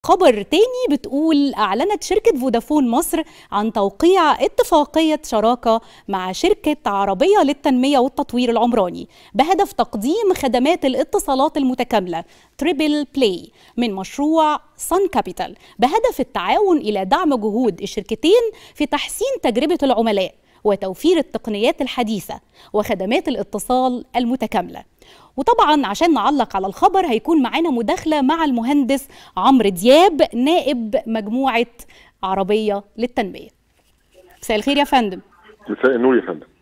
خبر تاني بتقول أعلنت شركة فودافون مصر عن توقيع اتفاقية شراكة مع شركة عربية للتنمية والتطوير العمراني بهدف تقديم خدمات الاتصالات المتكاملة تريبل بلاي من مشروع صن كابيتال بهدف التعاون إلى دعم جهود الشركتين في تحسين تجربة العملاء وتوفير التقنيات الحديثة وخدمات الاتصال المتكاملة وطبعا عشان نعلق على الخبر هيكون معانا مداخلة مع المهندس عمرو دياب نائب مجموعة عربية للتنمية مساء الخير يا فندم مساء النور يا فندم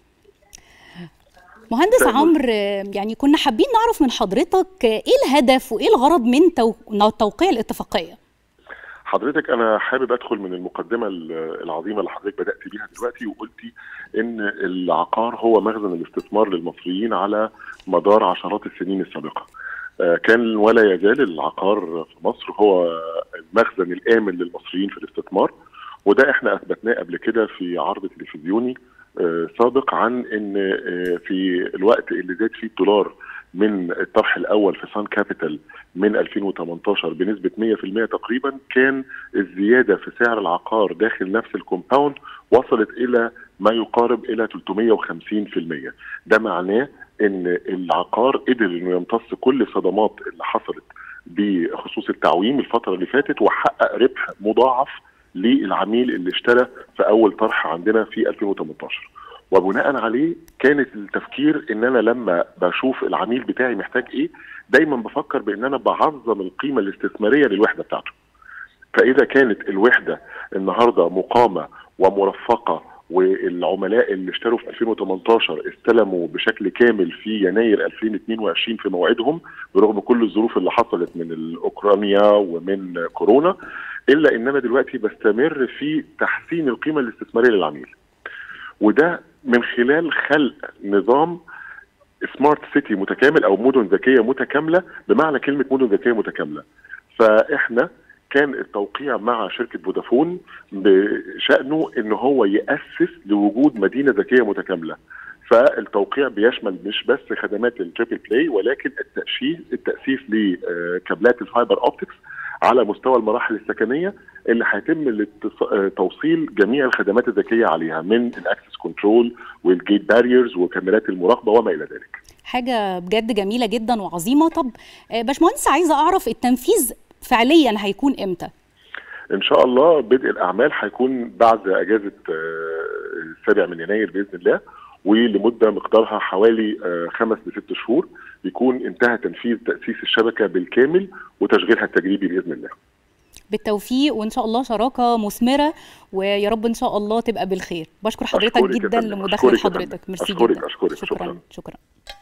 مهندس عمرو يعني كنا حابين نعرف من حضرتك ايه الهدف وايه الغرض من تو- توقيع الاتفاقيه حضرتك انا حابب ادخل من المقدمه العظيمه اللي حضرتك بدات بيها دلوقتي وقلتي ان العقار هو مخزن الاستثمار للمصريين على مدار عشرات السنين السابقه آه، كان ولا يزال العقار في مصر هو المخزن الامن للمصريين في الاستثمار وده احنا اثبتناه قبل كده في عرض تلفزيوني آه، سابق عن ان آه، في الوقت اللي زاد فيه الدولار من الطرح الاول في سان كابيتال من 2018 بنسبه 100% تقريبا كان الزياده في سعر العقار داخل نفس الكومباوند وصلت الى ما يقارب الى 350% ده معناه ان العقار قدر انه يمتص كل الصدمات اللي حصلت بخصوص التعويم الفتره اللي فاتت وحقق ربح مضاعف للعميل اللي اشترى في اول طرح عندنا في 2018 وبناء عليه كانت التفكير ان انا لما بشوف العميل بتاعي محتاج ايه دايما بفكر بان انا بعظم القيمه الاستثماريه للوحده بتاعته فاذا كانت الوحده النهارده مقامه ومرفقه والعملاء اللي اشتروا في 2018 استلموا بشكل كامل في يناير 2022 في موعدهم برغم كل الظروف اللي حصلت من اوكرانيا ومن كورونا الا ان انا دلوقتي بستمر في تحسين القيمه الاستثماريه للعميل وده من خلال خلق نظام سمارت سيتي متكامل او مدن ذكيه متكامله بمعنى كلمه مدن ذكيه متكامله فاحنا كان التوقيع مع شركه فودافون بشانه ان هو ياسس لوجود مدينه ذكيه متكامله فالتوقيع بيشمل مش بس خدمات التريبل بلاي ولكن التاسيس التاسيس لكابلات الفايبر اوبتكس على مستوى المراحل السكنيه اللي هيتم توصيل جميع الخدمات الذكيه عليها من الاكسس كنترول والجيت باريرز وكاميرات المراقبه وما الى ذلك. حاجه بجد جميله جدا وعظيمه طب باشمهندس عايزه اعرف التنفيذ فعليا هيكون امتى؟ ان شاء الله بدء الاعمال هيكون بعد اجازه السابع من يناير باذن الله ولمده مقدارها حوالي خمس لست شهور يكون انتهى تنفيذ تاسيس الشبكه بالكامل وتشغيلها التجريبي باذن الله. بالتوفيق وان شاء الله شراكه مثمره ويا رب ان شاء الله تبقى بالخير بشكر حضرتك جدا لمداخله حضرتك ميرسي جدا أشكرك. شكرا شكرا, شكرا.